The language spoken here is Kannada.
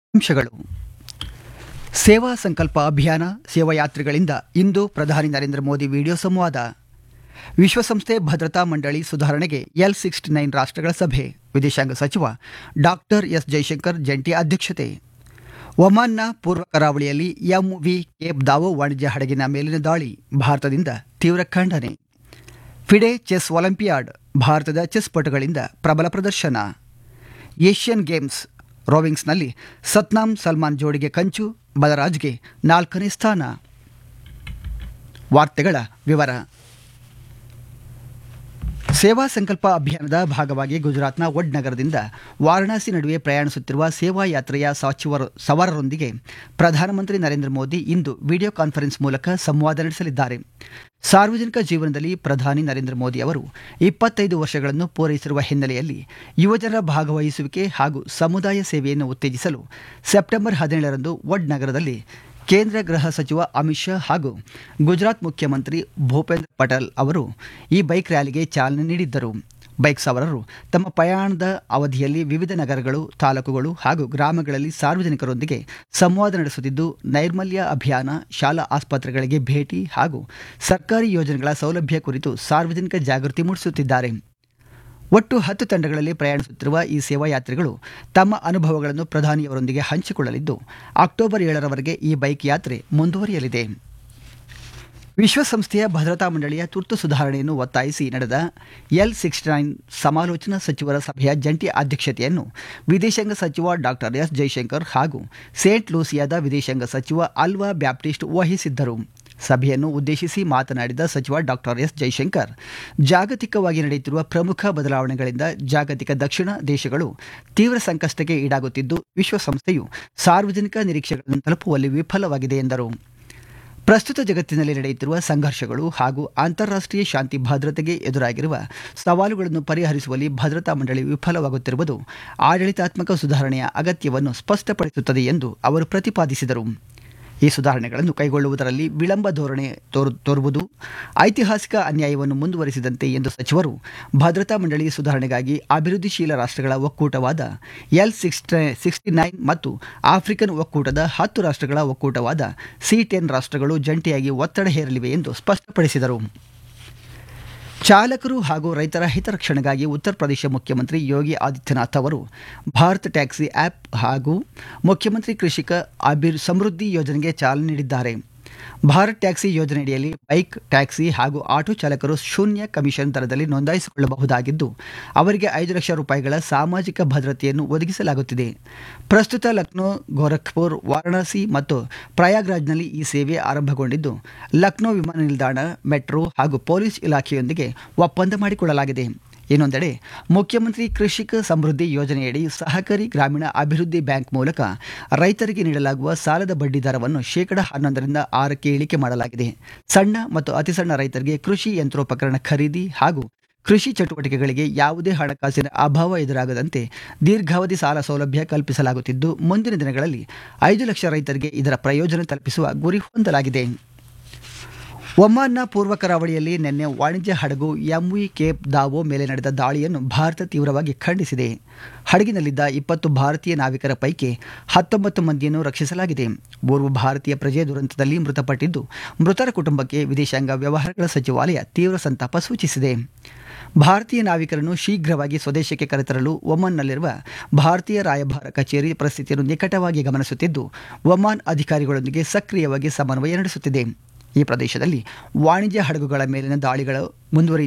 ಅಂಶಗಳು ಸೇವಾ ಸಂಕಲ್ಪ ಅಭಿಯಾನ ಸೇವಾಯಾತ್ರಿಗಳಿಂದ ಇಂದು ಪ್ರಧಾನಿ ನರೇಂದ್ರ ಮೋದಿ ವಿಡಿಯೋ ಸಂವಾದ ವಿಶ್ವಸಂಸ್ಥೆ ಭದ್ರತಾ ಮಂಡಳಿ ಸುಧಾರಣೆಗೆ ಎಲ್ ಸಿಕ್ಸ್ಟಿ ನೈನ್ ರಾಷ್ಟ್ರಗಳ ಸಭೆ ವಿದೇಶಾಂಗ ಸಚಿವ ಡಾಕ್ಟರ್ ಎಸ್ ಜೈಶಂಕರ್ ಜಂಟಿ ಅಧ್ಯಕ್ಷತೆ ಒಮಾನ್ನ ಪೂರ್ವ ಕರಾವಳಿಯಲ್ಲಿ ಎಂವಿ ಕೇಪ್ ದಾವೋ ವಾಣಿಜ್ಯ ಹಡಗಿನ ಮೇಲಿನ ದಾಳಿ ಭಾರತದಿಂದ ತೀವ್ರ ಖಂಡನೆ ಫಿಡೆ ಚೆಸ್ ಒಲಿಂಪಿಯಾಡ್ ಭಾರತದ ಚೆಸ್ ಪಟುಗಳಿಂದ ಪ್ರಬಲ ಪ್ರದರ್ಶನ ಏಷ್ಯನ್ ಗೇಮ್ಸ್ ರೋವಿಂಗ್ಸ್ನಲ್ಲಿ ಸತ್ನಾಮ್ ಸಲ್ಮಾನ್ ಜೋಡಿಗೆ ಕಂಚು ಬಲರಾಜ್ಗೆ ನಾಲ್ಕನೇ ಸ್ಥಾನ ವಾರ್ತೆಗಳ ವಿವರ ಸೇವಾ ಸಂಕಲ್ಪ ಅಭಿಯಾನದ ಭಾಗವಾಗಿ ಗುಜರಾತ್ನ ವಡ್ ನಗರದಿಂದ ವಾರಣಾಸಿ ನಡುವೆ ಪ್ರಯಾಣಿಸುತ್ತಿರುವ ಸೇವಾ ಯಾತ್ರೆಯ ಸಚಿವರು ಸವಾರರೊಂದಿಗೆ ಪ್ರಧಾನಮಂತ್ರಿ ನರೇಂದ್ರ ಮೋದಿ ಇಂದು ವಿಡಿಯೋ ಕಾನ್ಫರೆನ್ಸ್ ಮೂಲಕ ಸಂವಾದ ನಡೆಸಲಿದ್ದಾರೆ ಸಾರ್ವಜನಿಕ ಜೀವನದಲ್ಲಿ ಪ್ರಧಾನಿ ನರೇಂದ್ರ ಮೋದಿ ಅವರು ಇಪ್ಪತ್ತೈದು ವರ್ಷಗಳನ್ನು ಪೂರೈಸಿರುವ ಹಿನ್ನೆಲೆಯಲ್ಲಿ ಯುವಜನರ ಭಾಗವಹಿಸುವಿಕೆ ಹಾಗೂ ಸಮುದಾಯ ಸೇವೆಯನ್ನು ಉತ್ತೇಜಿಸಲು ಸೆಪ್ಟೆಂಬರ್ ಹದಿನೇಳರಂದು ವಡ್ ನಗರದಲ್ಲಿ ಕೇಂದ್ರ ಗೃಹ ಸಚಿವ ಅಮಿತ್ ಶಾ ಹಾಗೂ ಗುಜರಾತ್ ಮುಖ್ಯಮಂತ್ರಿ ಭೂಪೇಂದ್ರ ಪಟೇಲ್ ಅವರು ಈ ಬೈಕ್ ರ್ಯಾಲಿಗೆ ಚಾಲನೆ ನೀಡಿದ್ದರು ಬೈಕ್ ಸವಾರರು ತಮ್ಮ ಪ್ರಯಾಣದ ಅವಧಿಯಲ್ಲಿ ವಿವಿಧ ನಗರಗಳು ತಾಲೂಕುಗಳು ಹಾಗೂ ಗ್ರಾಮಗಳಲ್ಲಿ ಸಾರ್ವಜನಿಕರೊಂದಿಗೆ ಸಂವಾದ ನಡೆಸುತ್ತಿದ್ದು ನೈರ್ಮಲ್ಯ ಅಭಿಯಾನ ಶಾಲಾ ಆಸ್ಪತ್ರೆಗಳಿಗೆ ಭೇಟಿ ಹಾಗೂ ಸರ್ಕಾರಿ ಯೋಜನೆಗಳ ಸೌಲಭ್ಯ ಕುರಿತು ಸಾರ್ವಜನಿಕ ಜಾಗೃತಿ ಮೂಡಿಸುತ್ತಿದ್ದಾರೆ ಒಟ್ಟು ಹತ್ತು ತಂಡಗಳಲ್ಲಿ ಪ್ರಯಾಣಿಸುತ್ತಿರುವ ಈ ಸೇವಾಯಾತ್ರಿಗಳು ತಮ್ಮ ಅನುಭವಗಳನ್ನು ಪ್ರಧಾನಿಯವರೊಂದಿಗೆ ಹಂಚಿಕೊಳ್ಳಲಿದ್ದು ಅಕ್ಟೋಬರ್ ಏಳರವರೆಗೆ ಈ ಬೈಕ್ ಯಾತ್ರೆ ಮುಂದುವರಿಯಲಿದೆ ವಿಶ್ವಸಂಸ್ಥೆಯ ಭದ್ರತಾ ಮಂಡಳಿಯ ತುರ್ತು ಸುಧಾರಣೆಯನ್ನು ಒತ್ತಾಯಿಸಿ ನಡೆದ ಎಲ್ ಸಿಕ್ಸ್ಟಿ ನೈನ್ ಸಮಾಲೋಚನಾ ಸಚಿವರ ಸಭೆಯ ಜಂಟಿ ಅಧ್ಯಕ್ಷತೆಯನ್ನು ವಿದೇಶಾಂಗ ಸಚಿವ ಡಾಕ್ಟರ್ ಎಸ್ ಜೈಶಂಕರ್ ಹಾಗೂ ಸೇಂಟ್ ಲೂಸಿಯಾದ ವಿದೇಶಾಂಗ ಸಚಿವ ಅಲ್ವಾ ಬ್ಯಾಪ್ಟಿಸ್ಟ್ ವಹಿಸಿದ್ದರು ಸಭೆಯನ್ನು ಉದ್ದೇಶಿಸಿ ಮಾತನಾಡಿದ ಸಚಿವ ಡಾಕ್ಟರ್ ಎಸ್ ಜೈಶಂಕರ್ ಜಾಗತಿಕವಾಗಿ ನಡೆಯುತ್ತಿರುವ ಪ್ರಮುಖ ಬದಲಾವಣೆಗಳಿಂದ ಜಾಗತಿಕ ದಕ್ಷಿಣ ದೇಶಗಳು ತೀವ್ರ ಸಂಕಷ್ಟಕ್ಕೆ ಈಡಾಗುತ್ತಿದ್ದು ವಿಶ್ವಸಂಸ್ಥೆಯು ಸಾರ್ವಜನಿಕ ನಿರೀಕ್ಷೆಗಳನ್ನು ತಲುಪುವಲ್ಲಿ ವಿಫಲವಾಗಿದೆ ಎಂದರು ಪ್ರಸ್ತುತ ಜಗತ್ತಿನಲ್ಲಿ ನಡೆಯುತ್ತಿರುವ ಸಂಘರ್ಷಗಳು ಹಾಗೂ ಅಂತಾರಾಷ್ಟ್ರೀಯ ಶಾಂತಿ ಭದ್ರತೆಗೆ ಎದುರಾಗಿರುವ ಸವಾಲುಗಳನ್ನು ಪರಿಹರಿಸುವಲ್ಲಿ ಭದ್ರತಾ ಮಂಡಳಿ ವಿಫಲವಾಗುತ್ತಿರುವುದು ಆಡಳಿತಾತ್ಮಕ ಸುಧಾರಣೆಯ ಅಗತ್ಯವನ್ನು ಸ್ಪಷ್ಟಪಡಿಸುತ್ತದೆ ಎಂದು ಅವರು ಪ್ರತಿಪಾದಿಸಿದರು ಈ ಸುಧಾರಣೆಗಳನ್ನು ಕೈಗೊಳ್ಳುವುದರಲ್ಲಿ ವಿಳಂಬ ಧೋರಣೆ ತೋರು ತೋರುವುದು ಐತಿಹಾಸಿಕ ಅನ್ಯಾಯವನ್ನು ಮುಂದುವರಿಸಿದಂತೆ ಎಂದು ಸಚಿವರು ಭದ್ರತಾ ಮಂಡಳಿ ಸುಧಾರಣೆಗಾಗಿ ಅಭಿವೃದ್ಧಿಶೀಲ ರಾಷ್ಟ್ರಗಳ ಒಕ್ಕೂಟವಾದ ಎಲ್ ಸಿಕ್ಸ್ಟಿ ಸಿಕ್ಸ್ಟಿ ನೈನ್ ಮತ್ತು ಆಫ್ರಿಕನ್ ಒಕ್ಕೂಟದ ಹತ್ತು ರಾಷ್ಟ್ರಗಳ ಒಕ್ಕೂಟವಾದ ಸಿ ಟೆನ್ ರಾಷ್ಟ್ರಗಳು ಜಂಟಿಯಾಗಿ ಒತ್ತಡ ಹೇರಲಿವೆ ಎಂದು ಸ್ಪಷ್ಟಪಡಿಸಿದರು ಚಾಲಕರು ಹಾಗೂ ರೈತರ ಹಿತರಕ್ಷಣೆಗಾಗಿ ಉತ್ತರ ಪ್ರದೇಶ ಮುಖ್ಯಮಂತ್ರಿ ಯೋಗಿ ಆದಿತ್ಯನಾಥ್ ಅವರು ಭಾರತ್ ಟ್ಯಾಕ್ಸಿ ಆ್ಯಪ್ ಹಾಗೂ ಮುಖ್ಯಮಂತ್ರಿ ಕೃಷಿಕ ಅಭಿರ್ ಸಮೃದ್ಧಿ ಯೋಜನೆಗೆ ಚಾಲನೆ ನೀಡಿದ್ದಾರೆ ಭಾರತ್ ಟ್ಯಾಕ್ಸಿ ಯೋಜನೆಯಡಿಯಲ್ಲಿ ಬೈಕ್ ಟ್ಯಾಕ್ಸಿ ಹಾಗೂ ಆಟೋ ಚಾಲಕರು ಶೂನ್ಯ ಕಮಿಷನ್ ದರದಲ್ಲಿ ನೋಂದಾಯಿಸಿಕೊಳ್ಳಬಹುದಾಗಿದ್ದು ಅವರಿಗೆ ಐದು ಲಕ್ಷ ರೂಪಾಯಿಗಳ ಸಾಮಾಜಿಕ ಭದ್ರತೆಯನ್ನು ಒದಗಿಸಲಾಗುತ್ತಿದೆ ಪ್ರಸ್ತುತ ಲಕ್ನೋ ಗೋರಖ್ಪುರ್ ವಾರಣಾಸಿ ಮತ್ತು ಪ್ರಯಾಗ್ರಾಜ್ನಲ್ಲಿ ಈ ಸೇವೆ ಆರಂಭಗೊಂಡಿದ್ದು ಲಕ್ನೋ ವಿಮಾನ ನಿಲ್ದಾಣ ಮೆಟ್ರೋ ಹಾಗೂ ಪೊಲೀಸ್ ಇಲಾಖೆಯೊಂದಿಗೆ ಒಪ್ಪಂದ ಮಾಡಿಕೊಳ್ಳಲಾಗಿದೆ ಇನ್ನೊಂದೆಡೆ ಮುಖ್ಯಮಂತ್ರಿ ಕೃಷಿಕ ಸಮೃದ್ಧಿ ಯೋಜನೆಯಡಿ ಸಹಕಾರಿ ಗ್ರಾಮೀಣ ಅಭಿವೃದ್ಧಿ ಬ್ಯಾಂಕ್ ಮೂಲಕ ರೈತರಿಗೆ ನೀಡಲಾಗುವ ಸಾಲದ ಬಡ್ಡಿ ದರವನ್ನು ಶೇಕಡ ಹನ್ನೊಂದರಿಂದ ಆರಕ್ಕೆ ಇಳಿಕೆ ಮಾಡಲಾಗಿದೆ ಸಣ್ಣ ಮತ್ತು ಅತಿಸಣ್ಣ ರೈತರಿಗೆ ಕೃಷಿ ಯಂತ್ರೋಪಕರಣ ಖರೀದಿ ಹಾಗೂ ಕೃಷಿ ಚಟುವಟಿಕೆಗಳಿಗೆ ಯಾವುದೇ ಹಣಕಾಸಿನ ಅಭಾವ ಎದುರಾಗದಂತೆ ದೀರ್ಘಾವಧಿ ಸಾಲ ಸೌಲಭ್ಯ ಕಲ್ಪಿಸಲಾಗುತ್ತಿದ್ದು ಮುಂದಿನ ದಿನಗಳಲ್ಲಿ ಐದು ಲಕ್ಷ ರೈತರಿಗೆ ಇದರ ಪ್ರಯೋಜನ ತಲುಪಿಸುವ ಗುರಿ ಹೊಂದಲಾಗಿದೆ ಒಮಾನ್ನ ಪೂರ್ವ ಕರಾವಳಿಯಲ್ಲಿ ನಿನ್ನೆ ವಾಣಿಜ್ಯ ಹಡಗು ಎಂವಿ ಕೇಪ್ ದಾವೋ ಮೇಲೆ ನಡೆದ ದಾಳಿಯನ್ನು ಭಾರತ ತೀವ್ರವಾಗಿ ಖಂಡಿಸಿದೆ ಹಡಗಿನಲ್ಲಿದ್ದ ಇಪ್ಪತ್ತು ಭಾರತೀಯ ನಾವಿಕರ ಪೈಕಿ ಹತ್ತೊಂಬತ್ತು ಮಂದಿಯನ್ನು ರಕ್ಷಿಸಲಾಗಿದೆ ಓರ್ವ ಭಾರತೀಯ ಪ್ರಜೆ ದುರಂತದಲ್ಲಿ ಮೃತಪಟ್ಟಿದ್ದು ಮೃತರ ಕುಟುಂಬಕ್ಕೆ ವಿದೇಶಾಂಗ ವ್ಯವಹಾರಗಳ ಸಚಿವಾಲಯ ತೀವ್ರ ಸಂತಾಪ ಸೂಚಿಸಿದೆ ಭಾರತೀಯ ನಾವಿಕರನ್ನು ಶೀಘ್ರವಾಗಿ ಸ್ವದೇಶಕ್ಕೆ ಕರೆತರಲು ಒಮಾನ್ನಲ್ಲಿರುವ ಭಾರತೀಯ ರಾಯಭಾರ ಕಚೇರಿ ಪರಿಸ್ಥಿತಿಯನ್ನು ನಿಕಟವಾಗಿ ಗಮನಿಸುತ್ತಿದ್ದು ಒಮಾನ್ ಅಧಿಕಾರಿಗಳೊಂದಿಗೆ ಸಕ್ರಿಯವಾಗಿ ಸಮನ್ವಯ ನಡೆಸುತ್ತಿದೆ ಈ ಪ್ರದೇಶದಲ್ಲಿ ವಾಣಿಜ್ಯ ಹಡಗುಗಳ ಮೇಲಿನ ದಾಳಿಗಳು ಮುಂದುವರಿ